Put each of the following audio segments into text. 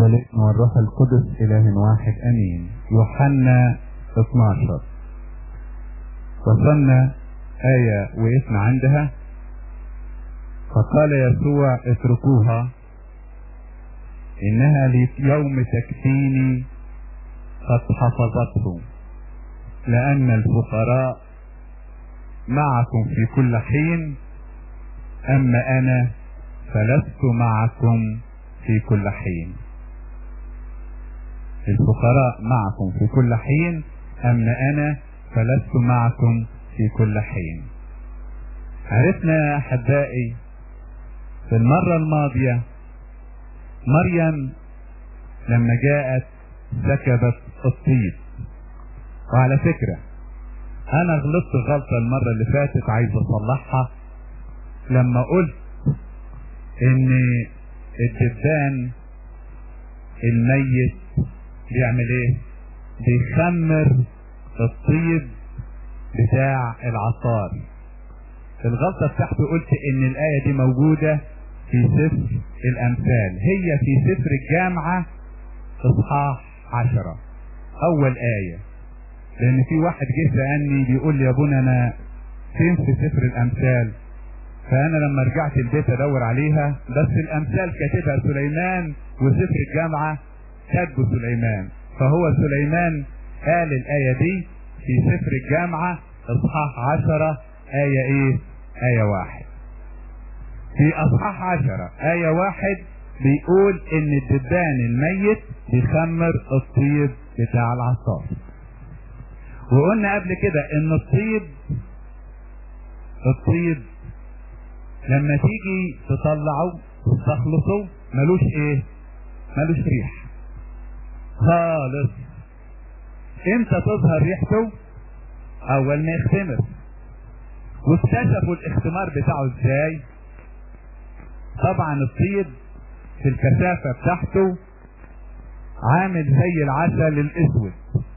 والابن والروح القدس إله واحد أمين يوحنا 12 وصلنا آية وقفنا عندها فقال يسوع اتركوها إنها ليوم تكفيني قد حفظته لأن الفقراء معكم في كل حين أما أنا فلست معكم في كل حين الفقراء معكم في كل حين أما أنا فلست معكم في كل حين عرفنا يا أحبائي في المرة الماضية مريم لما جاءت سكبت الطيب وعلى فكرة أنا غلطت غلطة المرة اللي فاتت عايز أصلحها لما قلت إن الدبان الميت بيعمل إيه؟ بيخمر الطيب بتاع العصار الغلطة بتاعته قلت ان الآية دي موجودة في سفر الأمثال هي في سفر الجامعة إصحاح عشرة أول آية لأن في واحد جه سألني بيقول لي يا ابونا أنا فين في سفر الأمثال فأنا لما رجعت البيت أدور عليها بس الأمثال كاتبها سليمان وسفر الجامعة كاتبه سليمان فهو سليمان قال الآية دي في سفر الجامعة اصحاح عشرة آية ايه آية واحد في اصحاح عشرة آية واحد بيقول ان الدبان الميت بيخمر الطيب بتاع العصار وقلنا قبل كده ان الطيب الطيب لما تيجي تطلعه تستخلصه ملوش ايه ملوش ريح خالص امتى تظهر ريحته اول ما يختمر واكتشفوا الاختمار بتاعه ازاي طبعا الطيب في الكثافة بتاعته عامل زي العسل الاسود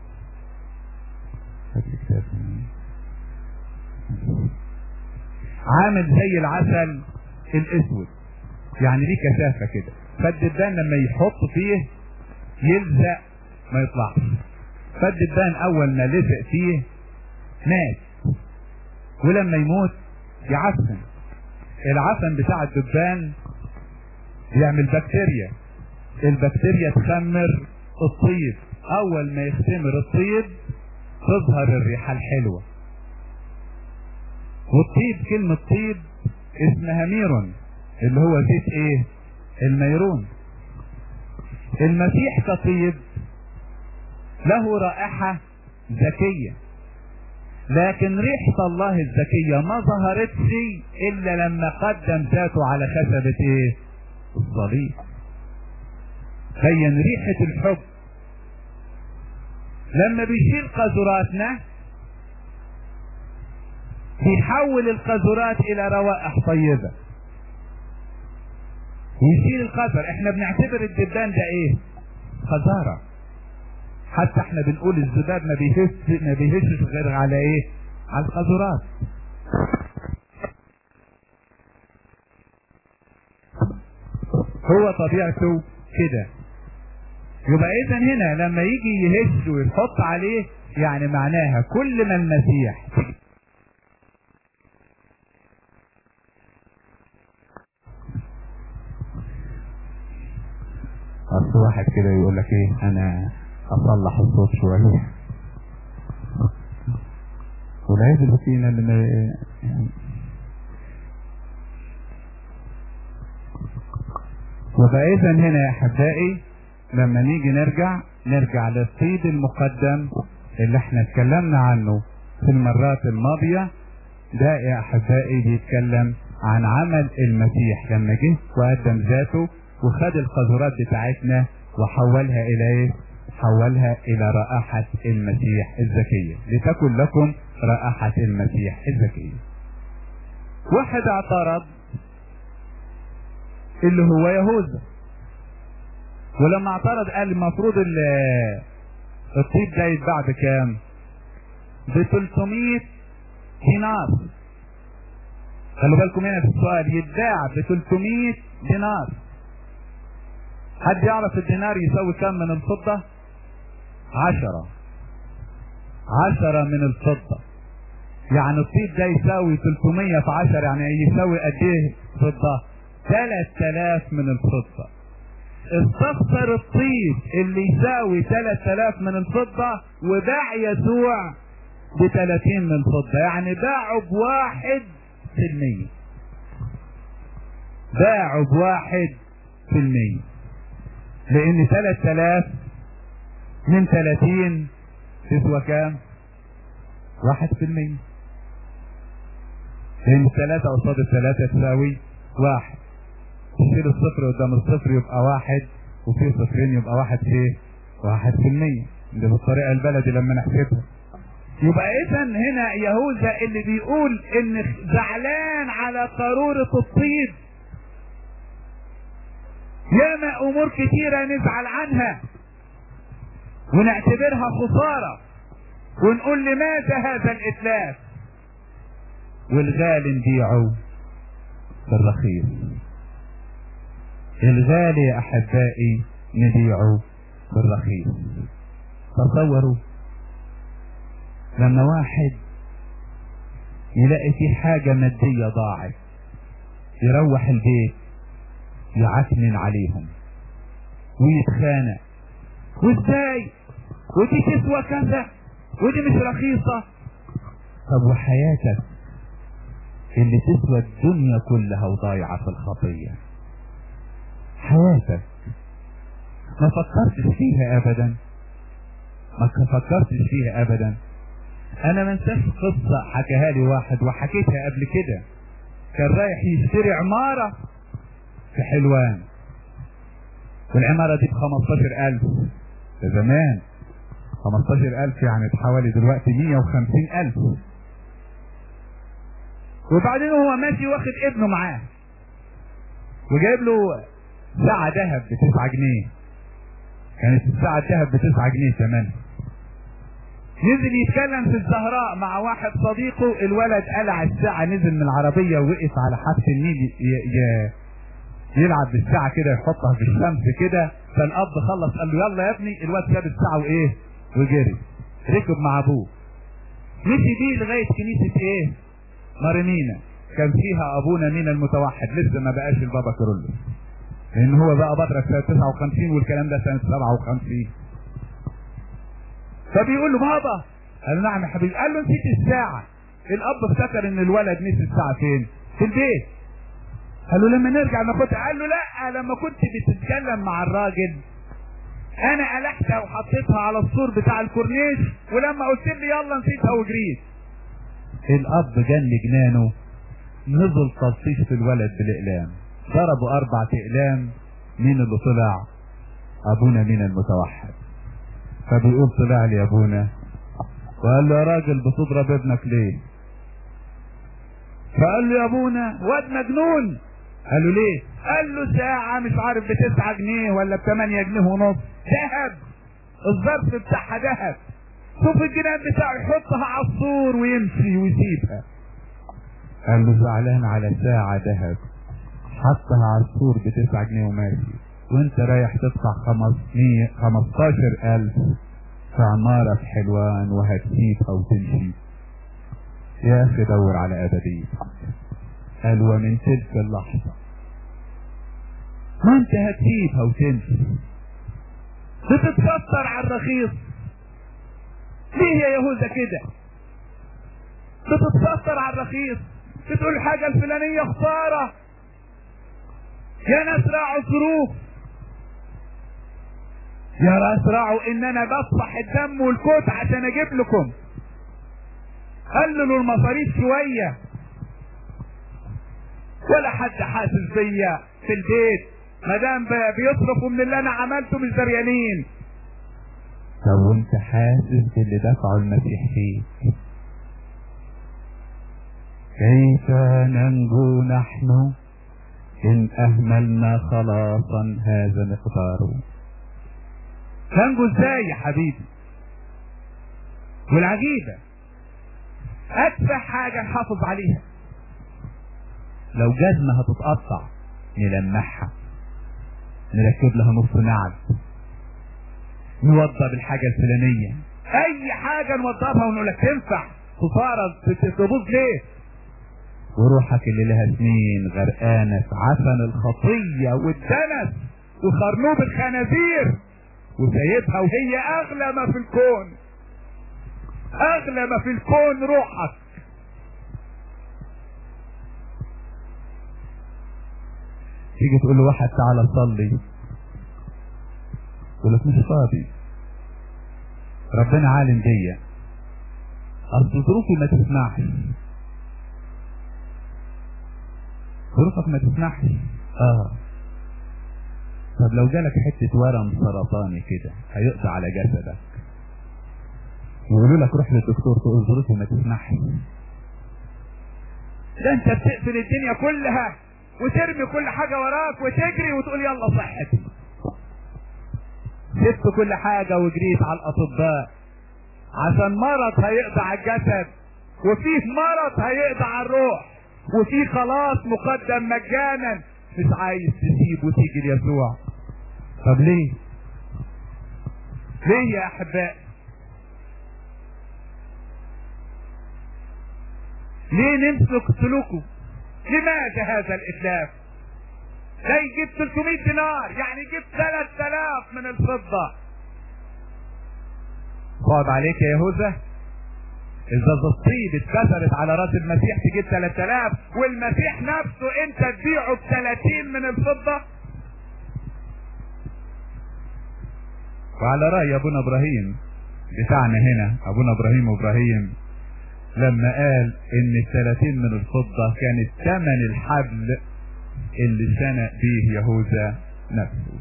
عامل زي العسل الاسود يعني ليه كثافة كده فالدبان لما يحط فيه يلزق ما يطلعش فالدبان اول ما لزق فيه مات ولما يموت يعفن العفن بتاع الدبان يعمل بكتيريا البكتيريا تخمر الطيب اول ما يختمر الطيب تظهر الريحة الحلوة والطيب كلمة طيب اسمها ميرون اللي هو زيت ايه الميرون المسيح كطيب له رائحة ذكية لكن ريحة الله الذكية ما ظهرتش الا لما قدم ذاته على خشبة ايه الصليب بين ريحة الحب لما بيشيل قذراتنا بيحول القذرات الى روائح طيبة ويشيل القذر احنا بنعتبر الدبان ده ايه قذارة حتى احنا بنقول الذباب ما بيهش ما بيهشش غير على ايه على القذرات هو طبيعته كده يبقى اذا هنا لما يجي يهش ويحط عليه يعني معناها كل ما المسيح اصل واحد كده يقول لك ايه انا اصلح الصوت شويه والعيب اللي فينا اللي ما يعني وبقى اذا هنا يا احبائي لما نيجي نرجع نرجع للطيب المقدم اللي احنا اتكلمنا عنه في المرات الماضية ده يا احبائي بيتكلم عن عمل المسيح لما جه وقدم ذاته وخد القذرات بتاعتنا وحولها الى ايه حولها الى رائحة المسيح الزكية لتكن لكم رائحة المسيح الزكية واحد اعترض اللي هو يهوذا ولما اعترض قال المفروض الطيب ده يتباع بكام ب 300 دينار خلي بالكم هنا في السؤال يتباع ب 300 دينار حد يعرف الدينار يساوي كم من الفضة عشرة عشرة من الفضة يعني الطيب ده يساوي 300 في 10 يعني يساوي قد ايه فضة 3000 من الفضة استخسر الطيب اللي يساوي 3000 من الفضة وباع يسوع ب 30 من الفضة يعني باعوا بواحد في المية باعوا بواحد في المية لان 3000 من 30 تسوى كام واحد في المية لان الثلاثة قصاد الثلاثة تساوي واحد تشيل الصفر قدام الصفر يبقى واحد وفي صفرين يبقى واحد في واحد في المية ده بالطريقة البلدي لما نحسبها يبقى اذا هنا يهوذا اللي بيقول ان زعلان على قارورة الطيب ياما امور كتيرة نزعل عنها ونعتبرها خسارة ونقول لماذا هذا الاتلاف والغالي نبيعه بالرخيص الغالي يا احبائي نبيعه بالرخيص تصوروا لما واحد يلاقي في حاجة مادية ضاعت يروح البيت يعكنن عليهم ويتخانق وازاي ودي تسوى كذا ودي مش رخيصة طب وحياتك اللي تسوى الدنيا كلها وضايعة في الخطية حياتك ما فكرتش فيها ابدا ما فكرتش فيها ابدا انا ما انساش قصة حكاها لي واحد وحكيتها قبل كده كان رايح يشتري عمارة في حلوان والعمارة دي بخمستاشر الف ده زمان خمستاشر الف يعني بحوالي دلوقتي مية وخمسين الف وبعدين هو ماشي واخد ابنه معاه وجايب له ساعة ذهب بتسعة جنيه كانت الساعة الذهب بتسعة جنيه ثمنها نزل يتكلم في الزهراء مع واحد صديقه الولد قلع الساعة نزل من العربية ووقف على حافة النيل ي... ي... يلعب بالساعة كده يحطها في الشمس كده فالأب خلص قال له يلا يا ابني الواد ساب الساعة وإيه وجري ركب مع أبوه مشي بيه لغاية كنيسة إيه مريمينا كان فيها أبونا مين المتوحد لسه ما بقاش البابا كيرلس لأن هو بقى بطرك سنة 59 والكلام ده سنة 57 فبيقول له بابا قال له نعم يا حبيبي قال له نسيت الساعة الأب افتكر إن الولد نسي الساعة فين؟ في البيت قال له لما نرجع ناخدها قال له لا لما كنت بتتكلم مع الراجل انا قلعتها وحطيتها على السور بتاع الكورنيش ولما قلت لي يلا نسيتها وجريت الاب جن جنانه نزل تلطيش في الولد بالاقلام ضربوا اربع اقلام مين اللي طلع ابونا مين المتوحد فبيقول طلع لي ابونا وقال له يا راجل بتضرب ابنك ليه فقال له يا ابونا واد مجنون قال له ليه قال له ساعة مش عارف بتسعة جنيه ولا بثمانية جنيه ونص ذهب الظرف بتاعها ذهب شوف الجنان بتاعه يحطها على السور ويمشي ويسيبها قال له زعلان على ساعة ذهب حطها على السور بتسعة جنيه وماشي وانت رايح تدفع خمسمية خمستاشر الف في عمارة في حلوان وهتسيبها وتمشي يا اخي دور على ابدية قال ومن تلك اللحظة ما انت هتسيبها وتمشي بتتكسر على الرخيص ليه يا يهوذا كده بتتكسر على الرخيص بتقول الحاجة الفلانية خسارة يا ناس راعوا الظروف يا ناس راعوا ان انا بصح الدم والكوت عشان اجيب لكم قللوا المصاريف شوية ولا حد حاسس بيا في البيت ما دام بيصرفوا من اللي انا عملته مش دريانين طب وانت حاسس باللي دفعه المسيح فيك كيف ننجو نحن ان اهملنا خلاصا هذا مقداره تنجو ازاي يا حبيبي والعجيبه ادفع حاجة نحافظ عليها لو جزمة هتتقطع نلمعها نركب لها نص نعل نوضب الحاجة الفلانية اي حاجة نوضبها ونقول لك تنفع خسارة تبوظ ليه وروحك اللي لها سنين غرقانة في عفن الخطية والدنس وخرنوب الخنازير وسايبها وهي اغلى ما في الكون اغلى ما في الكون روحك تيجي تقول له واحد تعالى صلي يقول لك مش فاضي ربنا عالم بيا اصل ظروفي ما تسمحش ظروفك ما تسمحش اه طب لو جالك حتة ورم سرطاني كده هيقضي على جسدك يقولوا لك روح للدكتور تقول ظروفي ما تسمحش ده انت بتقفل الدنيا كلها وترمي كل حاجة وراك وتجري وتقول يلا صحتي سبت كل حاجة وجريت على الأطباء عشان مرض هيقضي على الجسد وفيه مرض هيقضي على الروح وفيه خلاص مقدم مجانا مش عايز تسيب وتيجي ليسوع طب ليه ليه يا احبائي ليه نمسك سلوكه لماذا هذا الاتلاف ده يجيب 300 دينار يعني يجيب 3000 من الفضة صعب عليك يا يهوذا اذا الطيب اتكسرت على راس المسيح تجيب 3000 والمسيح نفسه انت تبيعه ب 30 من الفضة وعلى رأي ابونا ابراهيم بتاعنا هنا ابونا ابراهيم ابراهيم لما قال ان الثلاثين من الفضة كانت ثمن الحبل اللي شنق به يهوذا نفسه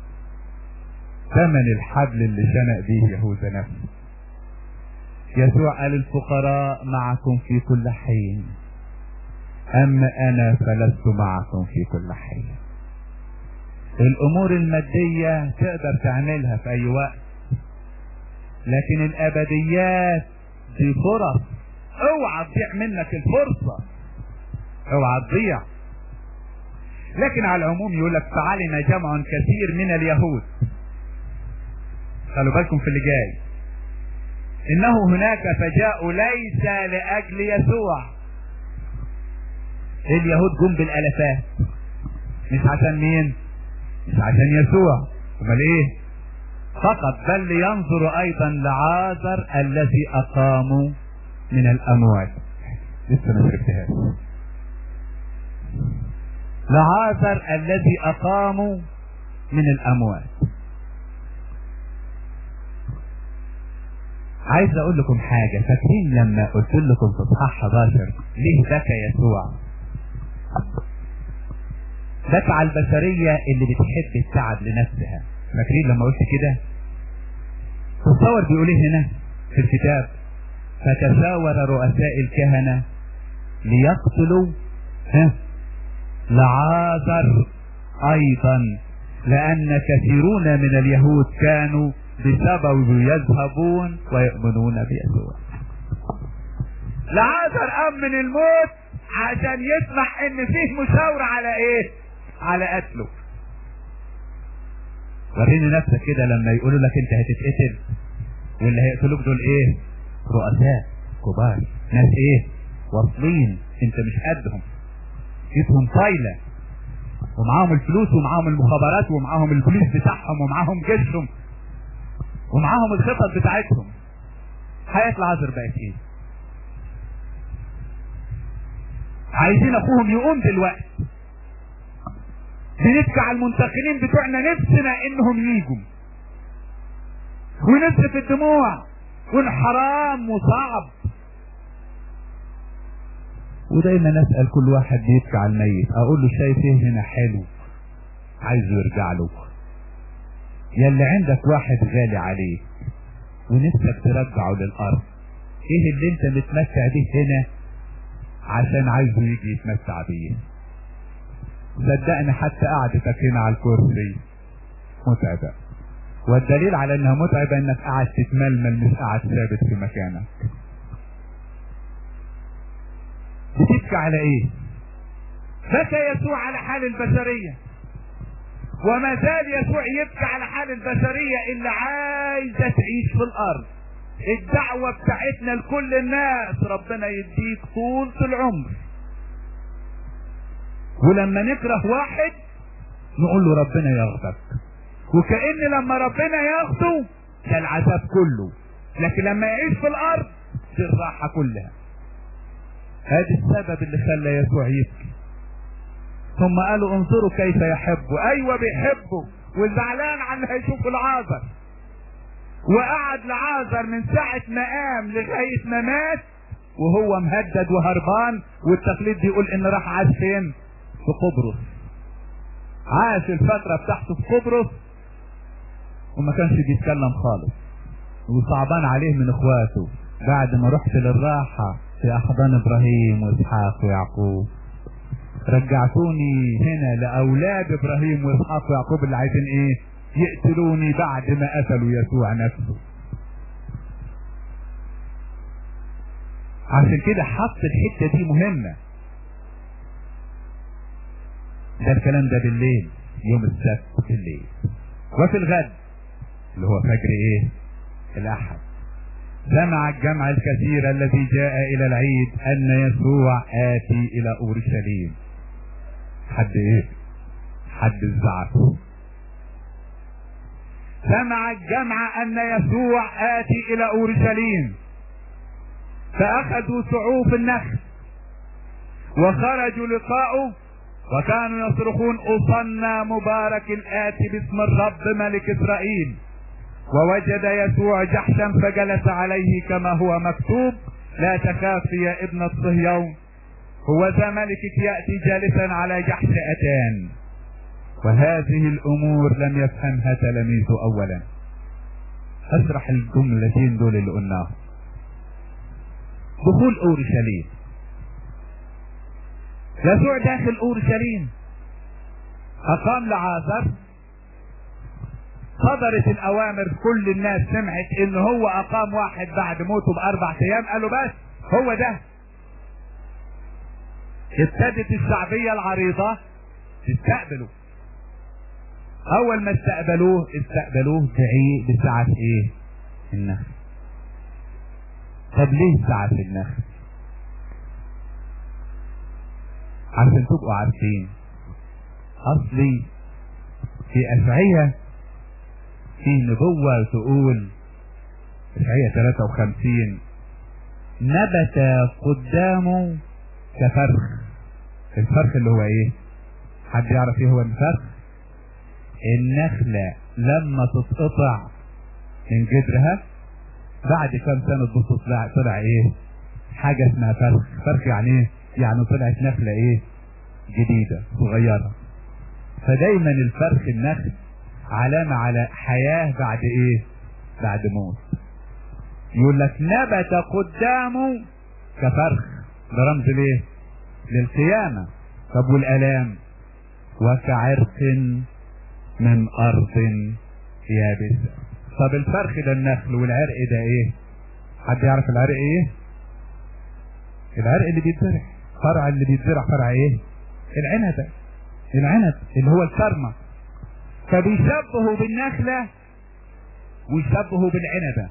ثمن الحبل اللي شنق به يهوذا نفسه يسوع قال الفقراء معكم في كل حين اما انا فلست معكم في كل حين الامور المادية تقدر تعملها في اي وقت لكن الابديات دي فرص اوعى تضيع منك الفرصة اوعى تضيع لكن على العموم يقول لك فعلنا جمع كثير من اليهود خلوا بالكم في اللي جاي انه هناك فجاءوا ليس لاجل يسوع اليهود جم بالالافات مش عشان مين مش عشان يسوع امال ايه فقط بل لينظروا ايضا لعازر الذي اقاموا من الاموات لسه ما شربتهاش لعازر الذي اقاموا من الاموات عايز اقول لكم حاجة فاكرين لما قلت لكم في اصحاح 11 ليه بكى يسوع بكى على البشرية اللي بتحب التعب لنفسها فاكرين لما قلت كده تصور بيقول ايه هنا في الكتاب فتشاور رؤساء الكهنة ليقتلوا ها لعازر ايضا لان كثيرون من اليهود كانوا بسبب يذهبون ويؤمنون بيسوع لعازر قام من الموت عشان يسمع ان فيه مشاورة على ايه على قتله وريني نفسك كده لما يقولوا لك انت هتتقتل واللي هيقتلوك دول ايه رؤساء كبار ناس ايه واصلين انت مش قدهم ايدهم طايله ومعاهم الفلوس ومعاهم المخابرات ومعاهم البوليس بتاعهم ومعاهم جيشهم ومعاهم الخطط بتاعتهم حياة العذر بقت ايه عايزين اخوهم يقوم دلوقتي بنبكي على المنتقلين بتوعنا نفسنا انهم يجوا ونصرف الدموع والحرام وصعب ودايما اسال كل واحد بيبكي على الميت اقول له شايف ايه هنا حلو عايزه يرجع له يا اللي عندك واحد غالي عليك ونفسك ترجعه للارض ايه اللي انت متمتع بيه هنا عشان عايزه يجي يتمتع بيه صدقني حتى قعدتك هنا على الكرسي متعبة والدليل على انها متعبة انك قاعد تتململ مش قاعد ثابت في مكانك بتبكي على ايه بكى يسوع على حال البشرية وما زال يسوع يبكي على حال البشرية اللي عايزة تعيش في الارض الدعوة بتاعتنا لكل الناس ربنا يديك طول العمر ولما نكره واحد نقول له ربنا ياخدك وكأن لما ربنا ياخده ده العذاب كله لكن لما يعيش في الارض دي الراحة كلها هذا السبب اللي خلى يسوع يبكي ثم قالوا انظروا كيف يحبه ايوه بيحبه وزعلان عن اللي هيشوف العازر وقعد لعازر من ساعة ما قام لغاية ما مات وهو مهدد وهربان والتقليد بيقول ان راح عاش فين في قبرص عاش الفترة بتاعته في قبرص وما كانش بيتكلم خالص وصعبان عليه من اخواته بعد ما رحت للراحة في احضان ابراهيم واسحاق ويعقوب رجعتوني هنا لاولاد ابراهيم واسحاق ويعقوب اللي عايزين ايه يقتلوني بعد ما قتلوا يسوع نفسه عشان كده حط الحتة دي مهمة ده الكلام ده بالليل يوم السبت بالليل وفي الغد اللي هو فجر ايه الاحد سمع الجمع الكثير الذي جاء الى العيد ان يسوع اتي الى اورشليم حد ايه حد الزعف سمع الجمع ان يسوع اتي الى اورشليم فاخذوا سعوف النخل وخرجوا لقاؤه وكانوا يصرخون اصنى مبارك الاتي باسم الرب ملك اسرائيل ووجد يسوع جحشا فجلس عليه كما هو مكتوب لا تخافي يا ابنة صهيون هو ذا ملكك يأتي جالسا على جحش أتان وهذه الأمور لم يفهمها تلاميذه أولا أشرح الجملتين دول اللي قلناهم دخول أورشليم يسوع داخل أورشليم أقام لعازر صدرت الاوامر كل الناس سمعت ان هو اقام واحد بعد موته باربع ايام قالوا بس هو ده ابتدت الشعبية العريضة تستقبله اول ما استقبلوه استقبلوه بعيد بساعة ايه النخل طب ليه ساعة النخل عشان تبقوا عارفين اصلي في اشعية في نبوة تقول اشعية 53 نبت قدامه كفرخ الفرخ اللي هو ايه حد يعرف ايه هو الفرخ النخلة لما تتقطع من جدرها بعد كام سنة تبص طلع طلع ايه حاجة اسمها فرخ فرخ يعني ايه يعني طلعت نخلة ايه جديدة صغيرة فدايما الفرخ النخل علامة على حياة بعد ايه بعد موت يقول لك نبت قدامه كفرخ ده رمز ليه للقيامة طب والالام وكعرق من ارض يابسة طب الفرخ ده النخل والعرق ده ايه حد يعرف العرق ايه العرق اللي بيتزرع فرع اللي بيتزرع فرع ايه العنب العنب اللي هو الكرمة فبيشبهوا بالنخلة ويشبهوا بالعنبة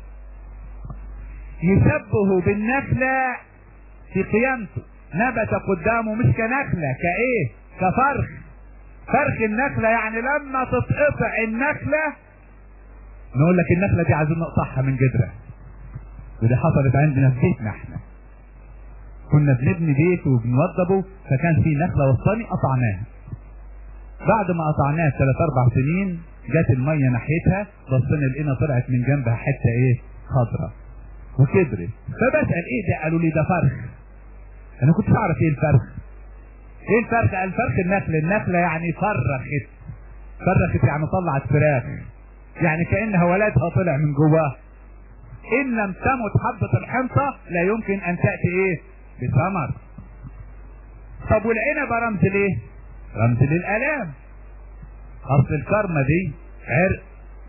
يشبهوا بالنخلة في قيامته نبت قدامه مش كنخلة كايه كفرخ فرخ النخلة يعني لما تتقطع النخلة نقول لك النخلة دي عايزين نقطعها من جدرها ودي حصلت عندنا في بيتنا احنا كنا بنبني بيت وبنوضبه فكان في نخلة وسطاني قطعناها بعد ما قطعناها ثلاث اربع سنين جت المية ناحيتها بصينا لقينا طلعت من جنبها حتة ايه خضرة وكبرت فبسأل ايه ده قالوا لي ده فرخ انا كنت اعرف ايه الفرخ ايه الفرخ قال فرخ النخل النخلة يعني فرخت فرخت يعني طلعت فراخ يعني كأنها ولدها طلع من جواها ان لم تمت حبة الحنطة لا يمكن ان تأتي ايه بثمر طب والعنب رمز ليه رمز للالام اصل الكرمة دي عرق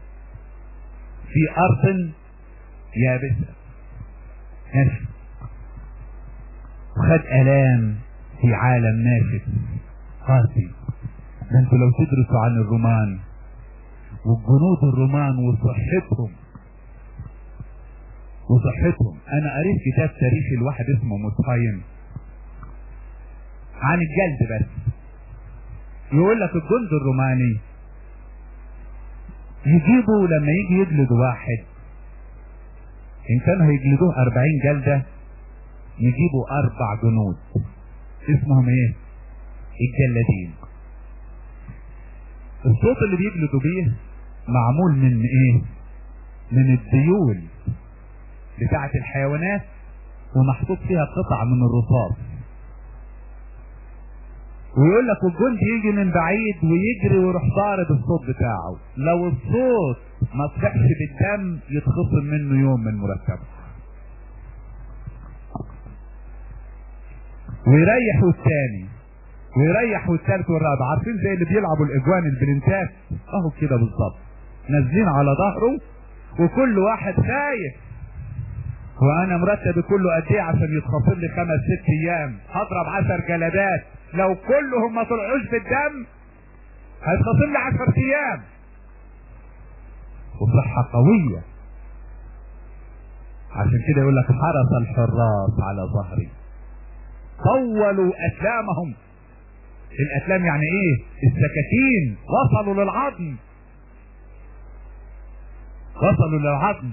في ارض يابسة ناشف وخد الام في عالم ناشف قاسي ده انتوا لو تدرسوا عن الرومان والجنود الرومان وصحتهم وصحتهم انا قريت كتاب تاريخي لواحد اسمه مصهايم عن الجلد بس يقول لك الجند الروماني يجيبوا لما يجي يجلدوا واحد ان كانوا هيجلدوه أربعين جلدة يجيبوا اربع جنود اسمهم ايه الجلادين الصوت اللي بيجلدوا بيه معمول من ايه من الديول بتاعة الحيوانات ومحطوط فيها قطع من الرصاص ويقول لك الجندي يجي من بعيد ويجري ويروح ضارب الصوت بتاعه لو الصوت ما طلعش بالدم يتخصم منه يوم من مرتبه ويريحوا الثاني ويريحوا الثالث والرابع عارفين زي اللي بيلعبوا الاجوان البلنتات اهو كده بالظبط نازلين على ظهره وكل واحد خايف وانا مرتب كله قد ايه عشان يتخصم لي خمس ست ايام هضرب عشر جلدات لو كلهم ما طلعوش بالدم هيتخصم لي عشر ايام وصحة قوية عشان كده يقول لك حرس الحراس على ظهري طولوا اسلامهم الاسلام يعني ايه السكاكين وصلوا للعظم وصلوا للعظم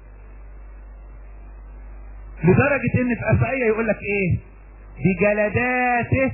لدرجة ان في اشعية يقول لك ايه بجلداته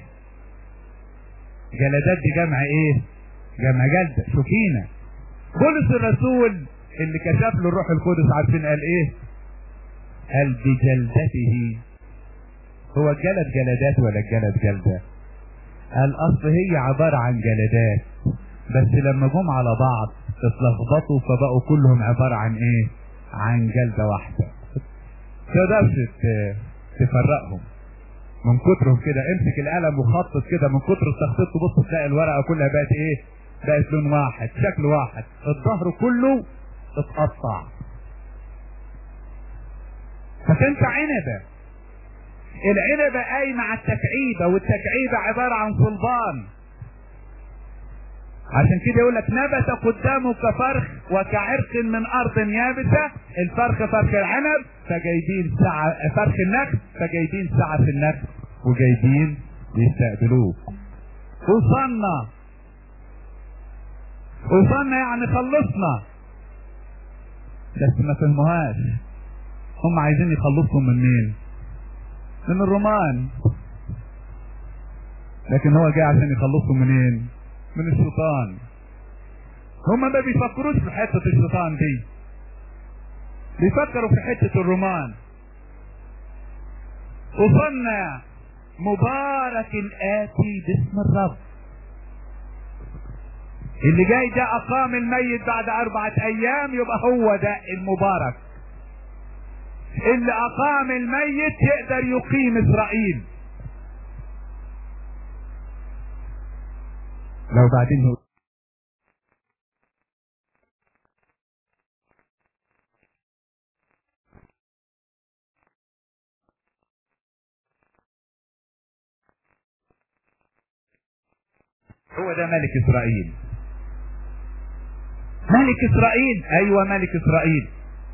جلدات دي جمع ايه جمع جلدة شوفينا بولس الرسول اللي كشف له الروح القدس عارفين قال ايه قال بجلدته هو الجلد جلدات ولا الجلد جلدة قال اصل هي عبارة عن جلدات بس لما جم على بعض اتلخبطوا فبقوا كلهم عبارة عن ايه عن جلدة واحدة تقدرش تفرقهم من كترهم كده امسك القلم وخطط كده من كتر التخطيط تبص تلاقي الورقه كلها بقت ايه بقت لون واحد شكل واحد الظهر كله اتقطع فكانت عنبه العنبه قايمه على التكعيبه والتكعيبه عباره عن صلبان عشان كده يقول لك نبت قدامه كفرخ وكعرق من ارض يابسه الفرخ فرخ العنب فجايبين ساعه فرخ النخل فجايبين ساعه في النخل وجايبين يستقبلوه وصلنا وصلنا يعني خلصنا بس ما فهموهاش هم عايزين يخلصهم من مين من الرومان لكن هو جاي عشان يخلصهم منين من الشيطان هما ما بيفكروش في حتة الشيطان دي بيفكروا في حتة الرومان وصلنا مبارك الآتي باسم الرب اللي جاي ده أقام الميت بعد أربعة أيام يبقى هو ده المبارك اللي أقام الميت يقدر يقيم إسرائيل لو بعدين هو هو ده ملك اسرائيل ملك اسرائيل ايوه ملك اسرائيل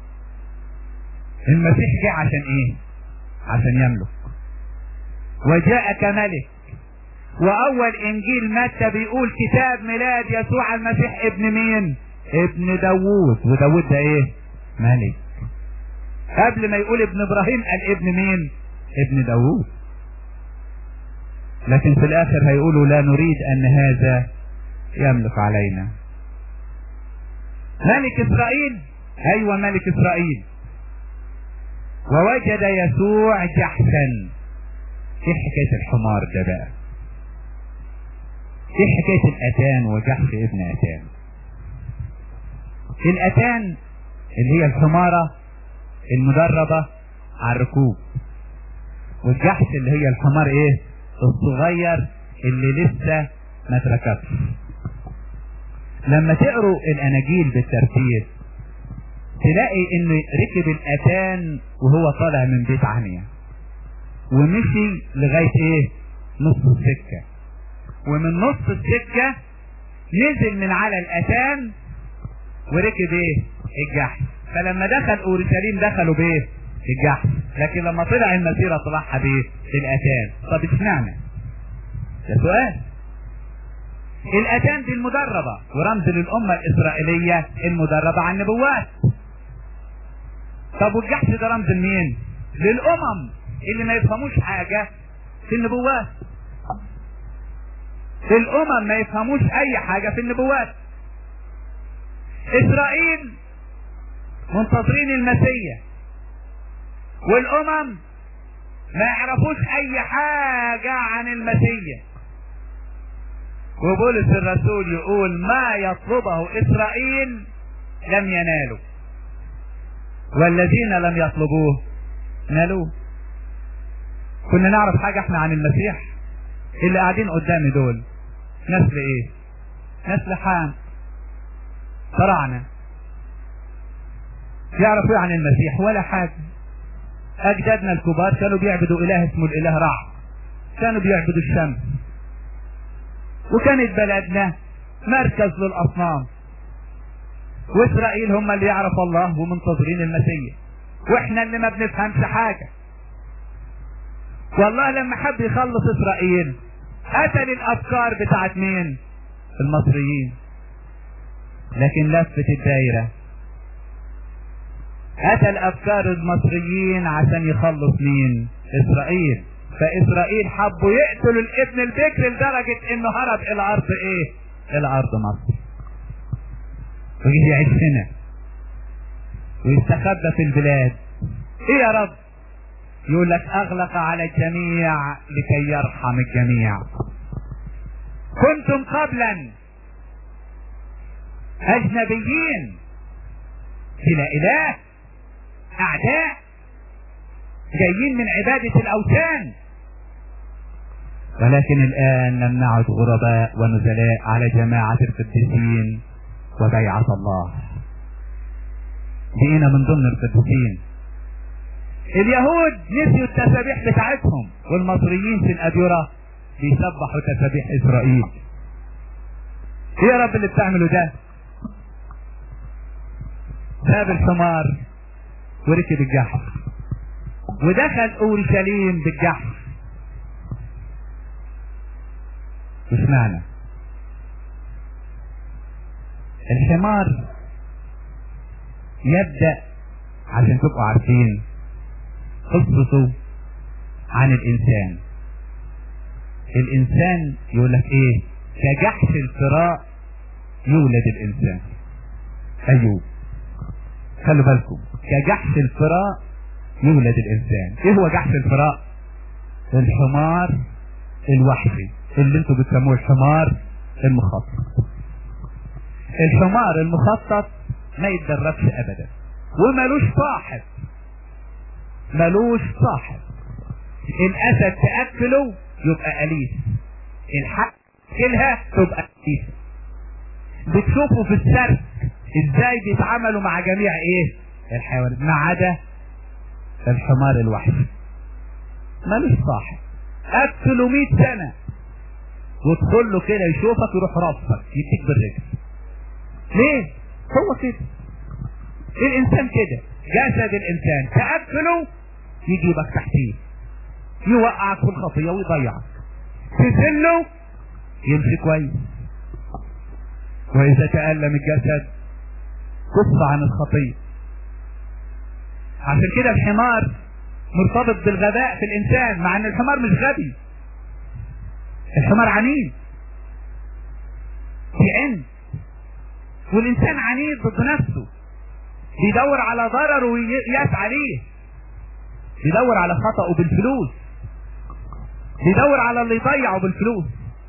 المسيح جاء عشان ايه عشان يملك وجاء كملك واول انجيل متى بيقول كتاب ميلاد يسوع المسيح ابن مين ابن داوود وداوود ده ايه ملك قبل ما يقول ابن ابراهيم قال ابن مين ابن داوود لكن في الاخر هيقولوا لا نريد ان هذا يملك علينا ملك اسرائيل ايوه ملك اسرائيل ووجد يسوع جحشا ايه حكايه الحمار ده بقى ايه حكايه الاتان وجحش ابن اتان الاتان اللي هي الحماره المدربه على الركوب والجحش اللي هي الحمار ايه الصغير اللي لسه ما اتركبش لما تقروا الاناجيل بالترتيب تلاقي ان ركب الاتان وهو طالع من بيت عنيا ومشي لغايه ايه نص السكه ومن نص السكه نزل من على الاتان وركب ايه الجحش فلما دخل اورشليم دخلوا بايه الجحش لكن لما طلع المسيره طلعها بايه الاتان طب اشمعنى ده سؤال الاتان دي المدربه ورمز للامه الاسرائيليه المدربه على النبوات طب والجحش ده رمز لمين للامم اللي ما يفهموش حاجه في النبوات الامم ما يفهموش اي حاجه في النبوات اسرائيل منتظرين المسيح والامم ما يعرفوش اي حاجة عن المسيح وبولس الرسول يقول ما يطلبه اسرائيل لم ينالوا والذين لم يطلبوه نالوه كنا نعرف حاجة احنا عن المسيح اللي قاعدين قدامي دول نسل ايه نسل حام فراعنة يعرفوا عن المسيح ولا حاجة أجدادنا الكبار كانوا بيعبدوا إله اسمه الإله رع كانوا بيعبدوا الشمس وكانت بلدنا مركز للأصنام وإسرائيل هم اللي يعرف الله ومنتظرين المسيح وإحنا اللي ما بنفهمش حاجة والله لما حب يخلص إسرائيل قتل الأفكار بتاعت مين المصريين لكن لفت الدايرة قتل افكار المصريين عشان يخلص مين اسرائيل فاسرائيل حبوا يقتلوا الابن البكر لدرجة انه هرب الى ارض ايه الى ارض مصر ويجي يعيش هنا ويستخبى في البلاد ايه يا رب يقول لك اغلق على الجميع لكي يرحم الجميع كنتم قبلا اجنبيين بلا اله اعداء جايين من عبادة الاوثان ولكن الان لم نعد غرباء ونزلاء على جماعة القديسين وبيعة الله بقينا من ضمن القديسين اليهود نسيوا التسابيح بتاعتهم والمصريين في الاديرة بيسبحوا تسابيح اسرائيل ايه يا رب اللي بتعمله ده ساب الحمار وركب الجحر ودخل اورشليم بالجحر مش معنى الحمار يبدأ عشان تبقوا عارفين قصته عن الانسان الانسان يقول لك ايه كجحش الفراء يولد الانسان ايوب خلوا بالكم كجحش الفراء يولد الانسان ايه هو جحش الفراء الحمار الوحشي اللي انتوا بتسموه الحمار المخطط الحمار المخطط ما يتدربش ابدا وملوش صاحب ملوش صاحب الاسد تاكله يبقى اليف الحق تاكلها تبقى اليف بتشوفوا في السرد ازاي بيتعاملوا مع جميع ايه الحيوانات ما عدا الحمار الوحشي ملوش صاحب اكله 100 سنه وادخل له كده يشوفك يروح رفضك يديك بالرجل ليه هو كده الانسان كده جسد الانسان تاكله يجيبك تحتيه يوقعك في الخطيه ويضيعك تسله يمشي كويس واذا تالم الجسد كف عن الخطيه عشان كده الحمار مرتبط بالغباء في الانسان مع ان الحمار مش غبي الحمار عنيد بيعن والانسان عنيد ضد نفسه بيدور على ضرره ويسعى ليه بيدور على خطأه بالفلوس بيدور على اللي يضيعه بالفلوس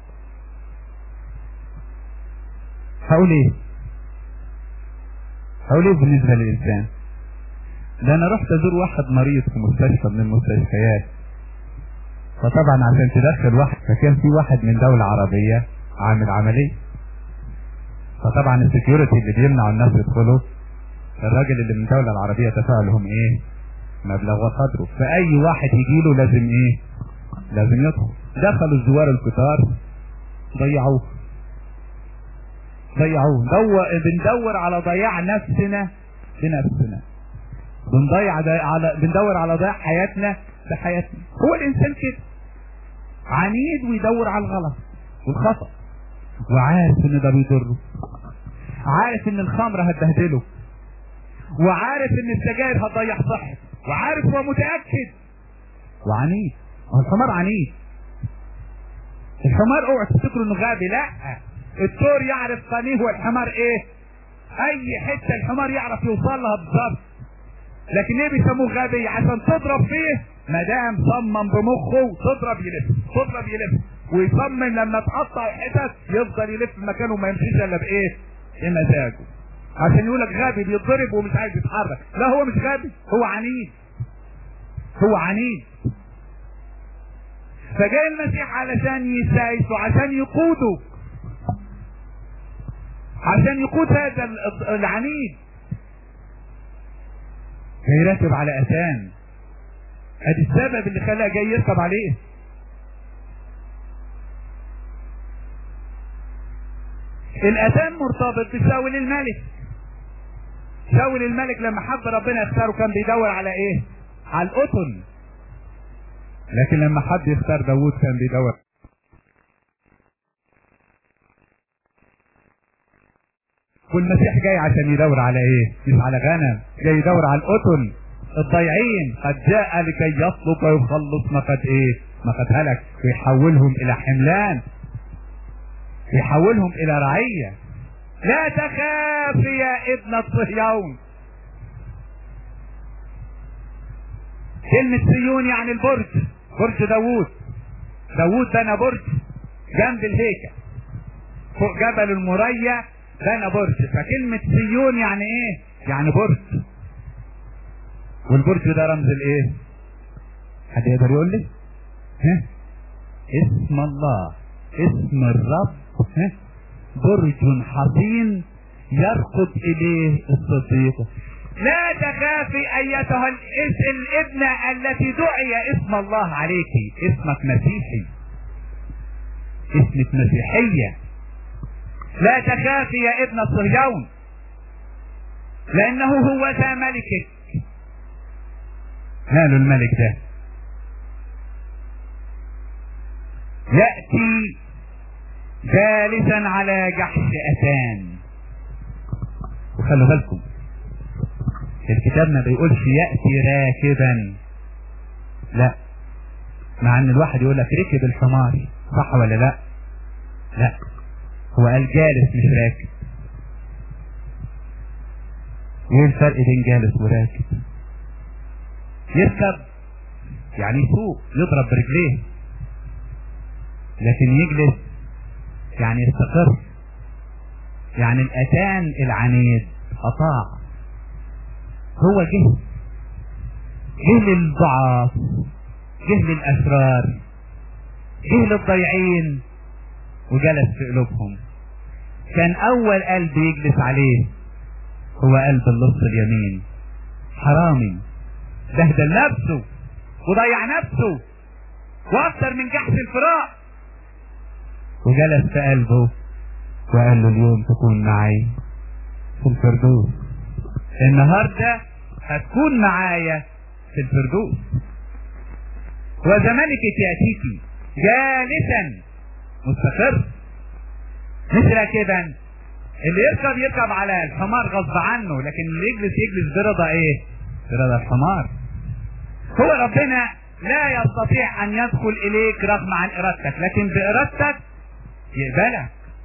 هقول ايه هقول ايه بالنسبة للإنسان ده انا رحت ازور واحد مريض في مستشفى من المستشفيات فطبعا عشان تدخل واحد فكان في واحد من دولة عربية عامل عملية فطبعا السكيورتي اللي بيمنعوا الناس يدخلوا الراجل اللي من الدولة العربية دفع لهم ايه مبلغ وقدره فاي واحد يجي له لازم ايه لازم يدخل دخلوا الزوار الكتار ضيعوه ضيعوه دور بندور على ضياع نفسنا بنفسنا بنضيع ضي... على بندور على ضياع حياتنا بحياتنا هو الانسان كده عنيد ويدور على الغلط والخطأ وعارف ان ده بيضره عارف ان الخمر هتبهدله وعارف ان السجاير هتضيع صحته وعارف ومتأكد وعنيد هو الحمار عنيد الحمار اوعى تفتكروا انه غبي لا الثور يعرف قنيه والحمار ايه اي حته الحمار يعرف يوصل لها بالظبط لكن ليه بيسموه غبي عشان تضرب فيه ما دام صمم بمخه تضرب يلف تضرب يلف ويصمم لما تقطع حتت يفضل يلف مكانه ما يمشيش الا بايه بمزاجه عشان يقول لك غبي بيتضرب ومش عايز يتحرك لا هو مش غبي هو عنيد هو عنيد فجاء المسيح علشان يسايسه عشان يقوده عشان يقود هذا العنيد جاي راكب على اتان ادي السبب اللي خلاه جاي يركب عليه الاتان مرتبط بشاول الملك شاول الملك لما حب ربنا يختاره كان بيدور على ايه على القطن لكن لما حد يختار داوود كان بيدور والمسيح جاي عشان يدور على ايه مش على غنم جاي يدور على القطن الضيعين قد جاء لكي يطلب ويخلص ما قد ايه ما قد هلك ويحولهم الى حملان يحولهم الى رعية لا تخاف يا ابن صهيون كلمة سيون يعني البرج برج داوود داوود بنى برج جنب الهيكل فوق جبل المريا بنى برج فكلمة سيون يعني ايه يعني برج والبرج ده رمز الايه حد يقدر يقول لي ها اسم الله اسم الرب ها برج حصين يرقد اليه الصديق لا تخافي ايتها الابنة التي دعي اسم الله عليك اسمك مسيحي اسمك مسيحية لا تخافي يا ابن صهيون لانه هو ذا ملكك ماله الملك ده يأتي جالسا على جحش أتان وخلوا بالكم الكتاب ما بيقولش يأتي راكبا لا مع ان الواحد يقول لك ركب الحمار صح ولا لا لا هو قال جالس مش راكب ايه الفرق بين جالس وراكب يركب يعني يسوق يضرب برجليه لكن يجلس يعني يستقر يعني الاتان العنيد اطاع هو جه جه للضعاف جه للاشرار جه للضيعين وجلس في قلوبهم كان اول قلب يجلس عليه هو قلب اللص اليمين حرامي بهدل نفسه وضيع نفسه واكثر من جحش الفراق وجلس في قلبه وقال له اليوم تكون معي في الفردوس النهارده هتكون معايا في الفردوس وزمانك ياتيك جالسا مستقر مش راكبا اللي يركب يركب على الحمار غصب عنه لكن اللي يجلس يجلس برضا ايه برضا الحمار هو ربنا لا يستطيع ان يدخل اليك رغم عن ارادتك لكن بارادتك يقبلك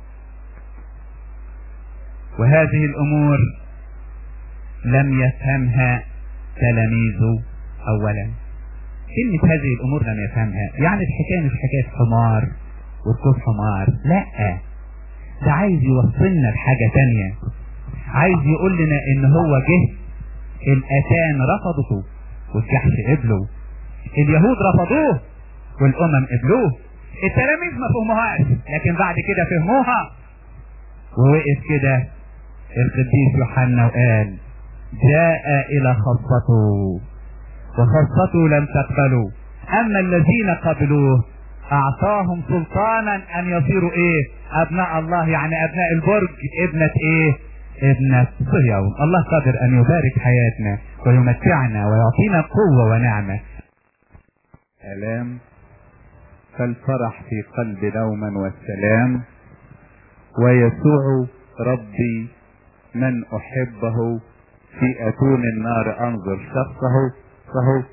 وهذه الامور لم يفهمها تلاميذه اولا كلمة هذه الامور لم يفهمها يعني الحكاية مش حكاية حمار وركوب حمار لا ده عايز يوصلنا لحاجة تانية عايز يقول لنا ان هو جه الاتان رفضته والجحش قبله اليهود رفضوه والامم قبلوه التلاميذ ما فهموهاش لكن بعد كده فهموها ووقف كده القديس يوحنا وقال جاء الى خاصته وخاصته لم تقبلوا اما الذين قبلوه اعطاهم سلطانا ان يصيروا ايه ابناء الله يعني ابناء البرج ابنة ايه ابنة صهيون الله قادر ان يبارك حياتنا ويمتعنا ويعطينا قوة ونعمة الام فالفرح في قلب دوما والسلام ويسوع ربي من احبه في اتون النار انظر شخصه فهو